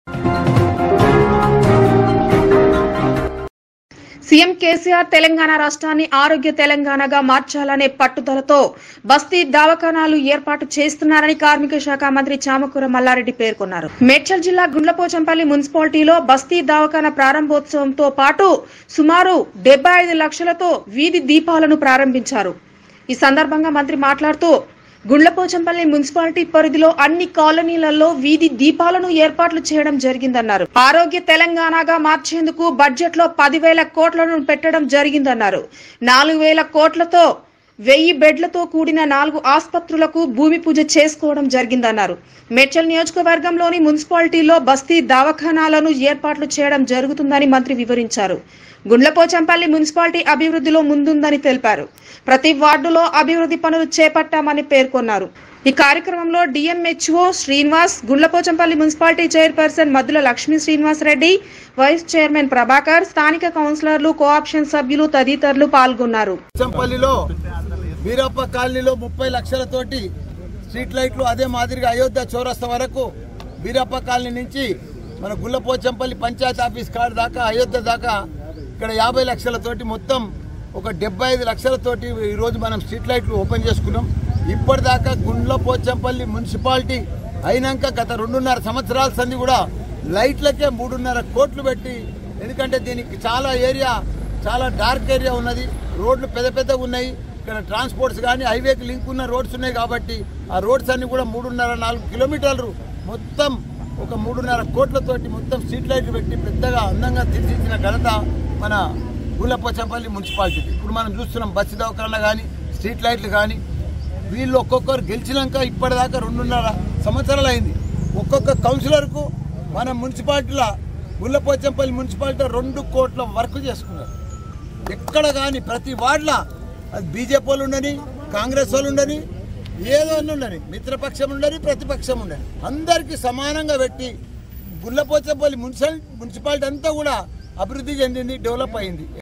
CM KCR Telangana రాష్ట్రాన్ని ఆరోగ్య తెలంగాణగా మార్చాలనే పట్టుదలతో బస్తీ దవాఖానాలు ఏర్పాటు చేస్తున్నారని కార్మిక శాఖ మంత్రి చామకూర మల్లారెడ్డి పేర్కొన్నారు మేడ్చల్ జిల్లా గుండ్లపోచంపల్లి మున్సిపాలిటీలో బస్తీ దవాఖాన ప్రారంభోత్సవంతో పాటు సుమారు డెబ్బై ఐదు లక్షలతో వీధి దీపాలను ప్రారంభించారు ఈ సందర్భంగా మంత్రి మాట్లాడుతూ గుండ్లపోచంపల్లి మున్సిపాలిటీ పరిధిలో అన్ని కాలనీలలో వీధి దీపాలను ఏర్పాట్లు చేయడం జరిగిందన్నారు ఆరోగ్య తెలంగాణగా మార్చేందుకు బడ్జెట్ లో పదివేల కోట్లను పెట్టడం జరిగిందన్నారు నాలుగు వేల కోట్లతో వెయ్యి బెడ్లతో కూడిన నాలుగు ఆసుపత్రులకు భూమి పూజ చేసుకోవడం జరిగిందన్నారు మేడ్చల్ నియోజకవర్గంలోని మున్సిపాలిటీలో బస్తీ దవాఖానాలను ఏర్పాట్లు చేయడం జరుగుతుందని మంత్రి వివరించారు గుండ్లపోచంపల్లి మున్సిపాలిటీ అభివృద్ధిలో ముందుందని తెలిపారు ప్రతి వార్డులో అభివృద్ధి పనులు చేపట్టామని పేర్కొన్నారు ఈ కార్యక్రమంలో DMHO Srinivas Gundlapochampally municipality chairperson Maddula Lakshmi Srinivas Reddy vice chairman Prabhakar స్థానిక కౌన్సిలర్లు కోఆప్షన్ సభ్యులు తదితరులు పాల్గొన్నారు చంపల్లిలో వీరప్ప కాలనీలో ముప్పై లక్షలతోటి స్ట్రీట్ లైట్లు అదే మాదిరిగా అయోధ్య చౌరస్తా వరకు వీరప్ప కాలనీ నుంచి మన గుల్లపోచంపల్లి పంచాయతీ ఆఫీస్ కాడ దాకా అయోధ్య దాకా ఇక్కడ యాభై లక్షలతోటి మొత్తం ఒక డెబ్బై ఐదు లక్షలతోటి ఈరోజు మనం స్ట్రీట్ లైట్లు ఓపెన్ చేసుకున్నాం ఇప్పటిదాకా గుండ్లపోచంపల్లి మున్సిపాలిటీ అయినాక గత రెండున్నర సంవత్సరాల సంది కూడా లైట్లకే మూడున్నర కోట్లు పెట్టి ఎందుకంటే దీనికి చాలా ఏరియా చాలా డార్క్ ఏరియా ఉన్నది రోడ్లు పెద్ద పెద్దగా ఉన్నాయి ఇక్కడ ట్రాన్స్పోర్ట్స్ కానీ హైవేకి లింక్ ఉన్న రోడ్స్ ఉన్నాయి కాబట్టి ఆ రోడ్స్ అన్ని కూడా మూడున్నర నాలుగు కిలోమీటర్లు మొత్తం ఒక మూడున్నర కోట్లతోటి మొత్తం స్ట్రీట్ లైట్లు పెట్టి పెద్దగా అందంగా తీర్చిదిద్దిన ఘనత మన గుల్లపోచంపల్లి మున్సిపాలిటీ ఇప్పుడు మనం చూస్తున్నాం బస్సు దవాఖాన కానీ స్ట్రీట్ లైట్లు కానీ వీళ్ళు ఒక్కొక్కరు గెలిచినాక ఇప్పటిదాకా రెండున్నర సంవత్సరాలు అయింది ఒక్కొక్క కౌన్సిలర్కు మన మున్సిపాలిటీలో గుల్లపోచంపల్లి మున్సిపాలిటీ రెండు కోట్ల వర్క్ చేసుకున్నారు ఎక్కడ కానీ ప్రతి వార్డులో అది బీజేపీ వాళ్ళు ఉండని కాంగ్రెస్ వాళ్ళు ఉండని ఏదో ఉండని మిత్రపక్షం ఉండని ప్రతిపక్షం ఉండని అందరికీ సమానంగా పెట్టి గుల్లపోచంపల్లి మున్సిపల్ మున్సిపాలిటీ అంతా కూడా అభివృద్ధి చెందింది డెవలప్ అయింది